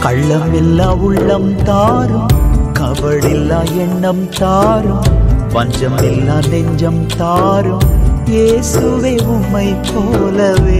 கள்ளமில்லா உள்ளம் தாரும் கவடில்லா எண்ணம் தாரும் பஞ்சமில்லா நெஞ்சம் தாரும் இயேசுவே உம்மை போலவே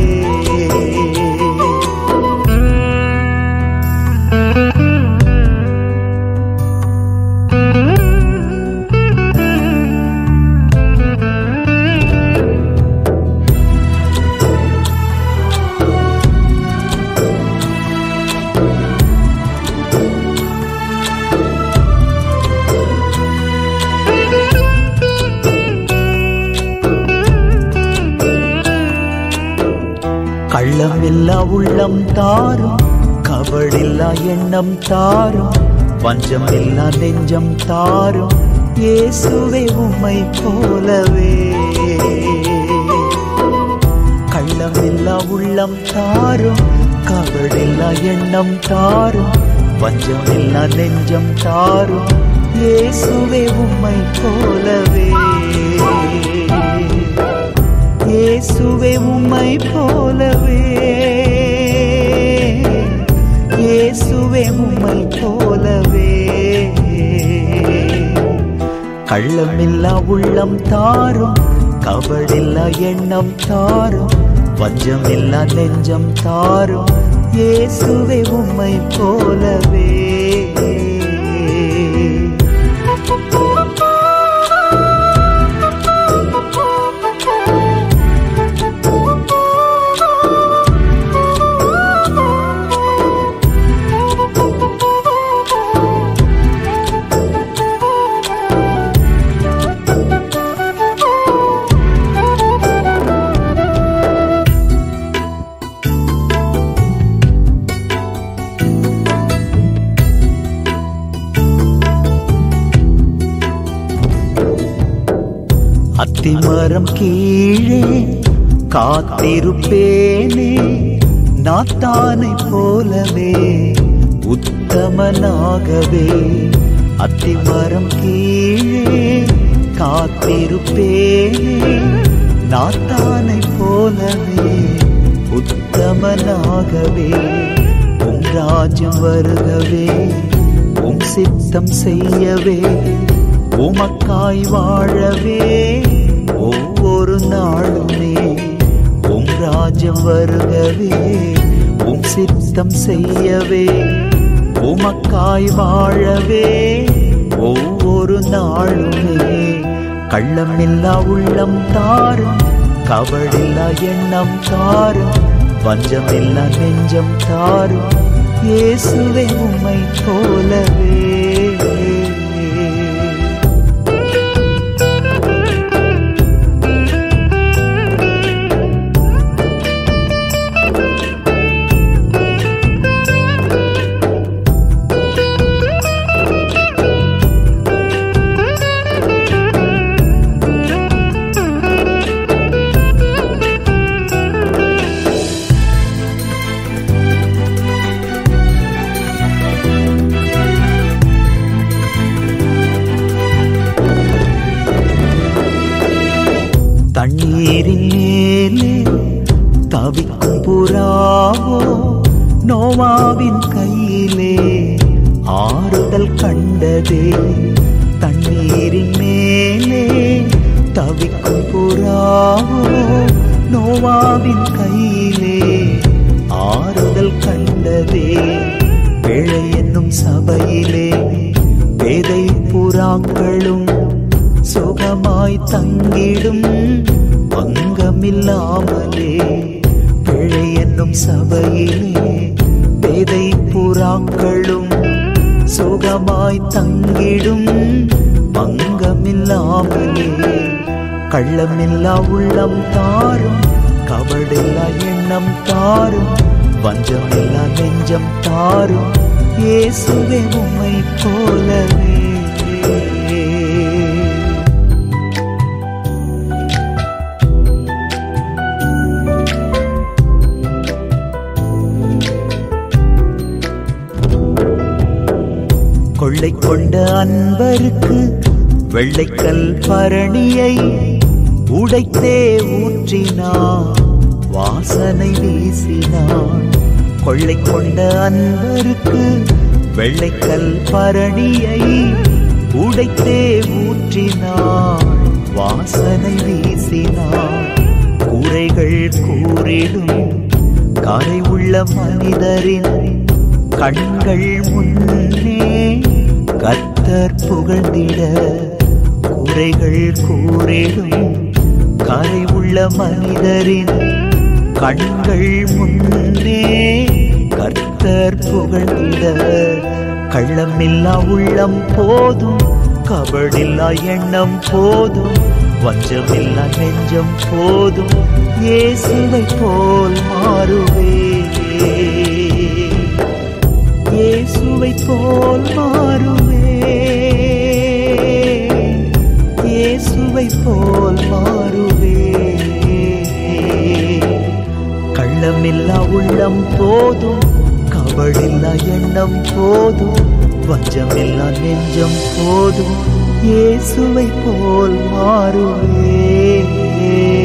கள்ளமில்லா உள்ளம் தாரும் கவடில்லா எண்ணம் தாரும் பஞ்சமில்லா நெஞ்சம் தாரும் இயேசுவே உம்மை போலவே கள்ளமில்லா உள்ளம் தாரும் கவடில்லா எண்ணம் தாரும் பஞ்சமில்லா நெஞ்சம் தாரும் இயேசுவே உம்மை போலவே இயேசுவே உம்மை போலவே இயேசுவே உம்மை போலவே கள்ளமில்லா உள்ளம் தாரும் கவடில்லா எண்ணம் தாரும் வஞ்சமில்லா நெஞ்சம் தாரும் இயேசுவே உம்மை போலவே அத்திமரம் கீழே காத்திருப்பேனே நாத்தானை போலவே உத்தமனாகவே அத்திமரம் கீழே காத்திருப்பேனே நாத்தானை போலவே உத்தமனாகவே உம் ராஜ்யம் வருகவே உம் சித்தம் செய்யவே உமக்காய் வாழவே ஒவ்வொரு நாளுமே உம் ராஜ்யம் வருகவே உம் சித்தம் செய்யவே உமக்காய் வாழவே ஒவ்வொரு நாளுமே கள்ளமில்லா உள்ளம் தாரும் கவடில்லா எண்ணம் தாரும் வஞ்சமில்லா நெஞ்சம் தாரும் இயேசுவே உம்மை போலவே தண்ணீரின் மேலே தவிக்கும் புறாவோ நோவாவின் கையிலே ஆறுதல் கண்டதே தண்ணீரின் மேலே தவிக்கும் புறாவோ நோவாவின் கையிலே ஆறுதல் கண்டதே பிழை என்னும் சபையிலே பேதை புறாக்களும் சுகமாய் தங்கிடும் பங்கமில்லாமலே பிழை என்னும் சபையிலே பேதை புறாக்களும் சுகமாய் தங்கிடும் பங்கமில்லாமலே கள்ளமில்லா உள்ளம் தாரும் கபடில்லா எண்ணம் தாரும் வஞ்சமில்லா நெஞ்சம் தாரும் இயேசுவே உம்மை போலவே கொள்ளை கொண்ட அன்பருக்கு வெள்ளைக்கல் பரணியை உடைத்தே ஊற்றினான் வாசனை வீசினான் கொள்ளை கொண்ட அன்பருக்கு வெள்ளைக்கல் பரணியை உடைத்தே ஊற்றினாள் வாசனை வீசினாள் குறைகள் கூறிடும் கரை உள்ள மனிதரின் கண்கள் முன்னே கத்தர் புகழ்ந்திட குறைகள் கூறிடும் கரை உள்ள மனிதரின் கண்கள் முன்னே கர்த்தர் புகழ்ந்திட கள்ளமில்லா உள்ளம் போதும் கபடில்லா எண்ணம் போதும் வஞ்சமில்லா நெஞ்சம் போதும் இயேசுவை போல் மாறுவே இயேசுவை போல் மாறுவே இயேசுவை போல் மாறுவே கள்ளமில்லா உள்ளம் போதும் கபடில்லா எண்ணம் போதும் வஞ்சமில்லா நெஞ்சம் போதும் இயேசுவை போல் மாறுவே